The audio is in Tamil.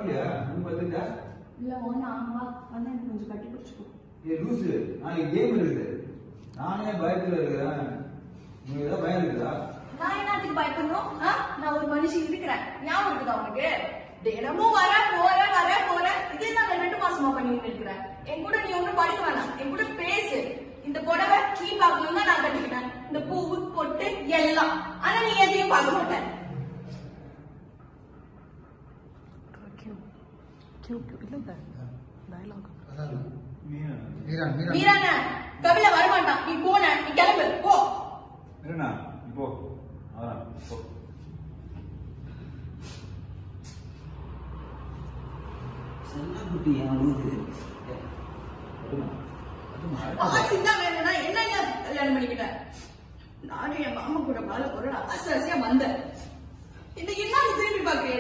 பார்க்கலையா நீ பார்த்துட்டா இல்ல ஒண்ணு ஆமா வந்து எனக்கு கொஞ்சம் கட்டி பிடிச்சிக்கோ ஏ லூசு நாளைக்கு கேம் இருக்குது நானே பயத்துல இருக்கிறேன் உங்களுக்கு ஏதாவது பயம் இருக்குதா நான் என்னத்துக்கு பயப்படணும் ஆ? நான் ஒரு மனுஷி இருக்கிறேன் ஞாபகம் இருக்குதா உனக்கு தினமும் வர போற வர போற இதே நான் ரெண்டு மாசமா பண்ணிட்டு இருக்கிறேன் என் கூட நீ ஒண்ணும் படிக்க வேணாம் என் கூட பேசு இந்த புடவை நீ பார்க்கணும் தான் நான் கட்டிக்கிட்டேன் இந்த பூவு பொட்டு எல்லாம் ஆனா நீ எதையும் பார்க்க மாட்டேன் மீனா மீரா மீரா மீரான கபில வரமாட்டான் நீ போன நீ கிளம்பு போ மீனா நீ போ அதான் போ செல்லக்குட்டி என் அழுகுது ஆசி தான் வேணும்னா என்னங்க கல்யாணம் பண்ணிக்கிட்ட நானும் என் மாமா கூட வாழ போறேன் அசரசியா வந்தேன் இன்னைக்கு என்ன நீ திரும்பி பாக்குறியா